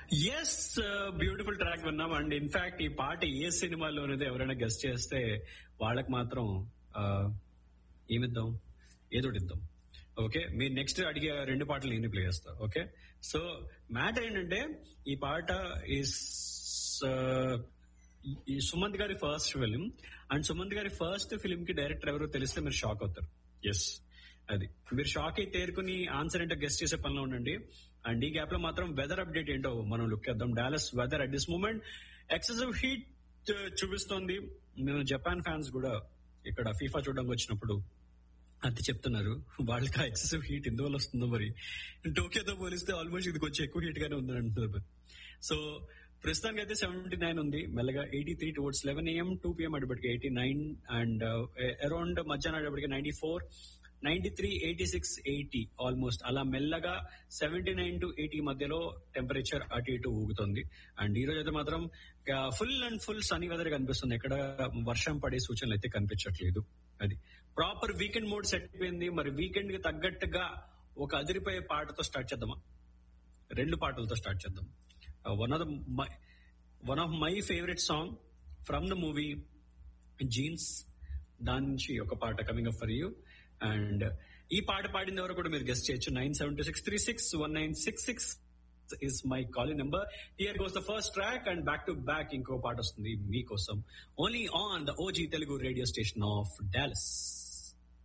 yes beautiful track విన్నాం and in fact ఈ పాట ఏ సినిమాలో అనేది ఎవరైనా గెస్ట్ చేస్తే వాళ్ళకి మాత్రం ఆ, ఏమిద్దాం ఏదో ఒకటి ఇద్దాం ఓకే మీరు నెక్స్ట్ అడిగే రెండు పాటలు నేను ప్లే చేస్తా ఓకే సో మ్యాటర్ ఏంటంటే ఈ పాట ఈస్ ఈ సుమంత్ గారి ఫస్ట్ ఫిలిం అండ్ సుమంత్ గారి ఫస్ట్ ఫిలిం కి డైరెక్టర్ ఎవరో తెలిస్తే మీరు షాక్ అవుతారు ఎస్ అది మీరు షాక్ అయి తేరుకుని ఆన్సర్ ఏంటో గెస్ట్ చేసే పనిలో ఉండండి అండ్ ఈ గ్యాప్ లో మాత్రం వెదర్ అప్డేట్ ఏంటో మనం లుక్ చేద్దాం Dallas weather at this moment excessive heat చూపిస్తోంది నేను జపాన్ ఫ్యాన్స్ కూడా ఇక్కడ ఫీఫా చూడడానికి వచ్చినప్పుడు అది చెప్తున్నారు వాళ్ళకి ఆ ఎక్సెసివ్ హీట్ ఎందువల్ల వస్తుందో మరి టోక్యోతో పోలిస్తే ఆల్మోస్ట్ ఇది కొంచెం ఎక్కువ హీట్ గానే ఉందని అంటున్నారు సో ప్రస్తుతానికి అయితే సెవెంటీ నైన్ ఉంది మెల్లగా eighty three towards eleven AM two PM అడిపటికి ఎయిటీ నైన్ అండ్ అరౌండ్ మధ్యాహ్నం అడిపటికి ninety four ninety three eighty six eighty almost అలా మెల్లగా సెవెంటీ నైన్ టు ఎయిటీ మధ్యలో టెంపరేచర్ అటు ఇటు ఊగుతుంది అండ్ ఈ రోజు అయితే మాత్రం full and full sunny weather కనిపిస్తుంది ఎక్కడ వర్షం పడే సూచనలు అయితే కనిపించట్లేదు అది ప్రాపర్ వీకెండ్ మోడ్ సెట్ అయిపోయింది మరి వీకెండ్ కి తగ్గట్టుగా ఒక అదిరిపోయే పాటతో స్టార్ట్ చేద్దామా రెండు పాటలతో స్టార్ట్ చేద్దాం one of the one of my favourite song from the movie Jeans దాని నుంచి ఒక పాట coming up for you and ఈ పాట పాడిన ఎవరు కూడా మీరు గెస్ట్ చేయొచ్చు nine seven two six three six one nine six six is my calling number here goes the first track and back to back ఇంకో పాట వస్తుంది మీకోసం only on the O G Telugu radio station of Dallas